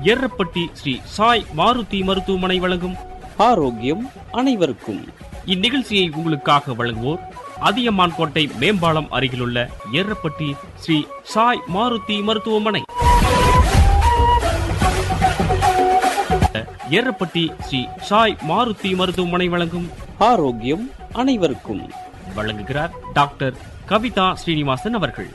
எர்ரப்பட்டி ஸ்ரீ சாய் மாருதி மருத்துவமனை வழங்கும் ஆரோக்கியம் அனைவருக்கும் இந்நிகழ்ச்சியை உங்களுக்காக வழங்குவோர் அதியமான் கோட்டை மேம்பாலம் அருகிலுள்ள எர்ரப்பட்டி ஸ்ரீ சாய் மாருதி மருத்துவமனை எர்ரப்பட்டி ஸ்ரீ சாய் மாருதி மருத்துவமனை வழங்கும் ஆரோக்கியம் அனைவருக்கும் வழங்குகிறார் டாக்டர் கவிதா ஸ்ரீனிவாசன் அவர்கள்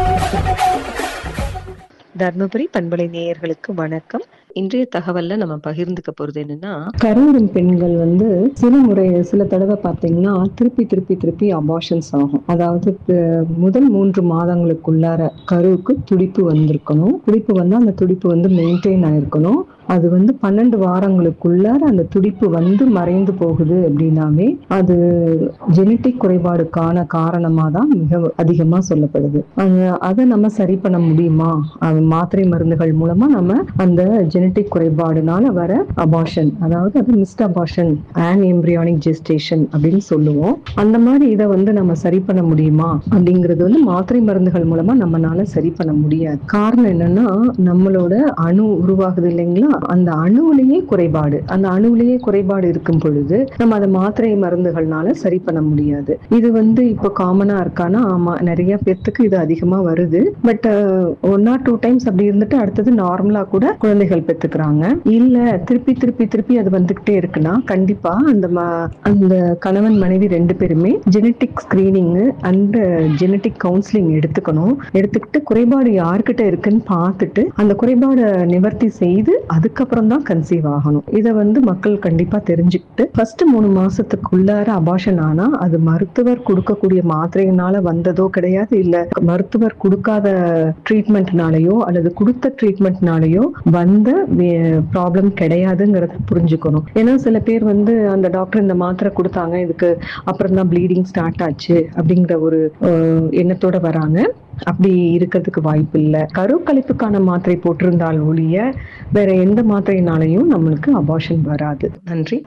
தர்மபுரி பண்பலை நேயர்களுக்கு வணக்கம் இன்றைய தகவல்ல நம்ம பகிர்ந்துக்க போறது என்னன்னா கருவுறும் பெண்கள் வந்து சில முறை சில தடவை பார்த்தீங்கன்னா திருப்பி திருப்பி திருப்பி அபார்ஷன்ஸ் ஆகும் அதாவது அஹ், முதல் மூன்று மாதங்களுக்குள்ளார கருவுக்கு துடிப்பு வந்திருக்கணும் துடிப்பு வந்து அந்த துடிப்பு வந்து மெயின்டைன் ஆயிருக்கணும் அது வந்து பன்னெண்டு வாரங்களுக்குள்ளார அந்த துடிப்பு வந்து மறைந்து போகுது அப்படின்னாவே அது ஜெனட்டிக் குறைபாடுக்கான காரணமாக தான் மிக அதிகமாக சொல்லப்படுது அது- அதை நம்ம சரி பண்ண முடியுமா அது மாத்திரை மருந்துகள் மூலமா நம்ம அந்த ஜெனட்டிக் குறைபாடுனால வர அபார்ஷன் அதாவது அது missed abortion and embryonic gestation அப்படின்னு சொல்லுவோம் அந்த மாதிரி இதை வந்து நம்ம சரி பண்ண முடியுமா அப்படிங்கிறது வந்து மாத்திரை மருந்துகள் மூலமா நம்மனால சரி பண்ண முடியாது காரணம் என்னன்னா நம்மளோட அணு உருவாகுது இல்லைங்களா அந்த அணுவிலேயே குறைபாடு அந்த அணுவிலேயே குறைபாடு இருக்கும் பொழுது நம்ம அதை மாத்திரை மருந்துகள்னால சரி பண்ண முடியாது இது வந்து இப்போ காமனா இருக்கானா ஆமா நிறைய பேர்த்துக்கு இது அதிகமா வருது but one or two times அப்படி இருந்துட்டு அடுத்தது நார்மலா கூட குழந்தைகள் பெத்துக்கிறாங்க இல்ல திருப்பி திருப்பி திருப்பி அது வந்துகிட்டே இருக்குன்னா கண்டிப்பா அந்த ம- அந்த கணவன் மனைவி ரெண்டு பேருமே genetic screening and genetic counselling எடுத்துக்கணும் எடுத்துக்கிட்டு குறைபாடு யார்கிட்ட இருக்குன்னு பார்த்துட்டு அந்த குறைபாடை நிவர்த்தி செய்து அதுக்கப்புறம் தான் கன்சீவ் ஆகணும் இதை வந்து மக்கள் கண்டிப்பா தெரிஞ்சுக்கிட்டு ஃபர்ஸ்ட் மூணு மாசத்துக்குள்ளார அபாஷன் ஆனா அது மருத்துவர் கொடுக்கக்கூடிய மாத்திரையினால வந்ததோ கிடையாது இல்ல மருத்துவர் கொடுக்காத ட்ரீட்மெண்ட்னாலயோ அல்லது கொடுத்த ட்ரீட்மெண்ட்னாலயோ வந்த ப்ராப்ளம் கிடையாதுங்கிறத புரிஞ்சுக்கணும் ஏன்னா சில பேர் வந்து அந்த டாக்டர் இந்த மாத்திரை கொடுத்தாங்க இதுக்கு அப்புறம் தான் ப்ளீடிங் ஸ்டார்ட் ஆச்சு அப்படிங்கிற ஒரு அஹ், எண்ணத்தோட வராங்க அப்படி இருக்கிறதுக்கு வாய்ப்பு இல்லை கருக்கலைப்புக்கான மாத்திரை போட்டிருந்தால் ஒழிய வேற எந்த மாத்திரையினாலையும் நம்மளுக்கு அபார்ஷன் வராது நன்றி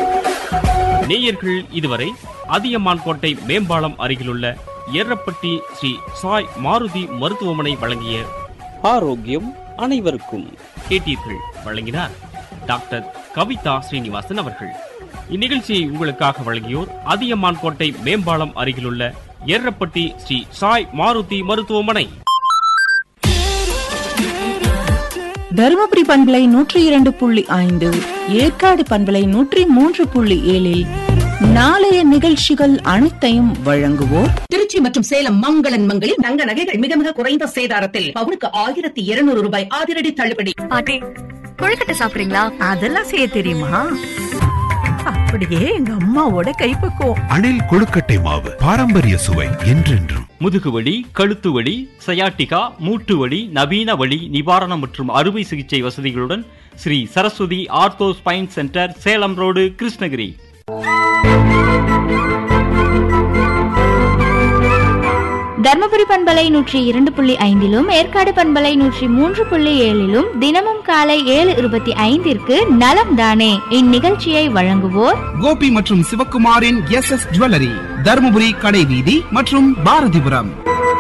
நேயர்கள் இதுவரை அதியமான் கோட்டை மேம்பாலம் அருகிலுள்ள எர்ரப்பட்டி ஸ்ரீ சாய் மாருதி மருத்துவமனை வழங்கிய ஆரோக்கியம் அனைவருக்கும் கேட்டீர்கள் வழங்கினார் டாக்டர் கவிதா ஸ்ரீனிவாசன் அவர்கள் இந்நிகழ்ச்சியை உங்களுக்காக வழங்கியோர் அதியமான் கோட்டை மேம்பாலம் அருகிலுள்ள எர்ரப்பட்டி ஸ்ரீ சாய் மாருதி மருத்துவமனை தருமபுரி பண்பலை நூற்றி இரண்டு புள்ளி ஐந்து ஏற்காடு பண்பலை நூற்றி மூன்று புள்ளி ஏழில் நாளைய நிகழ்ச்சிகள் அனைத்தையும் வழங்குவோர் திருச்சி மற்றும் சேலம் மங்களன் மங்களில் தங்க நகைகள் மிக மிக குறைந்த சேதாரத்தில் பவுனுக்கு ஆயிரத்தி இருநூறு ரூபாய் அதிரடி தள்ளுபடி பாட்டி கொழுக்கட்டை சாப்பிடுறீங்களா அதெல்லாம் செய்ய தெரியுமா அப்படியே எங்க அம்மாவோட கைப்பக்குவம் அணில் கொழுக்கட்டை மாவு பாரம்பரிய சுவை என்றென்றும் முதுகுவலி கழுத்து வலி சயாட்டிகா மூட்டு வலி நவீன வலி நிவாரணம் மற்றும் அறுவை சிகிச்சை வசதிகளுடன் Sri Saraswathi ortho spine centre Salem road Krishnagiri Dharmapuri பண்பலை நூற்றி இரண்டு புள்ளி ஐந்திலும் ஏற்காடு பண்பலை நூற்றி மூன்று புள்ளி ஏழிலும் தினமும் காலை ஏழு இருபத்தி ஐந்திற்கு நலம் தானே இந்நிகழ்ச்சியை வழங்குவோர் கோபி மற்றும் சிவக்குமாரின் எஸ் எஸ் ஜுவல்லரி தருமபுரி கடைவீதி மற்றும் பாரதிபுரம்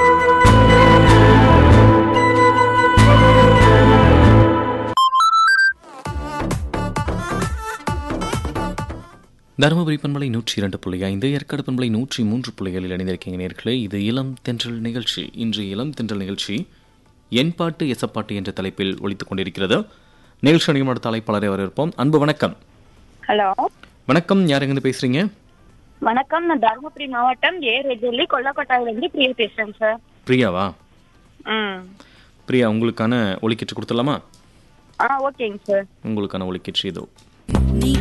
தருமபுரி பண்பலை நூற்றி இரண்டு புள்ளி ஐந்து ஏற்காடு பண்பலை நூற்றி மூன்று புள்ளிகளில் இணைந்திருக்கீங்க நேர்களே இது இளம் தென்றல் நிகழ்ச்சி இன்று இளம் தென்றல் நிகழ்ச்சி என் பாட்டு எசப்பாட்டு என்ற தலைப்பில் ஒலித்துக் கொண்டிருக்கிறது நிகழ்ச்சி நிகழ்ச்சியோட தலைப்பாளரை வரவேற்போம் அன்பு வணக்கம் ஹலோ வணக்கம் யார் எங்கிருந்து பேசுறீங்க வணக்கம் நான் தருமபுரி மாவட்டம் ஏ ரெஜல்லி கொல்லக்கோட்டாயில இருந்து பிரியா பேசுறேன் சார் பிரியாவா ம் பிரியா உங்களுக்கான ஒலிக்கீற்று கொடுத்துடலாமா ஆ ஓகேங்க சார் உங்களுக்கான ஒலிக்கீற்று இதோ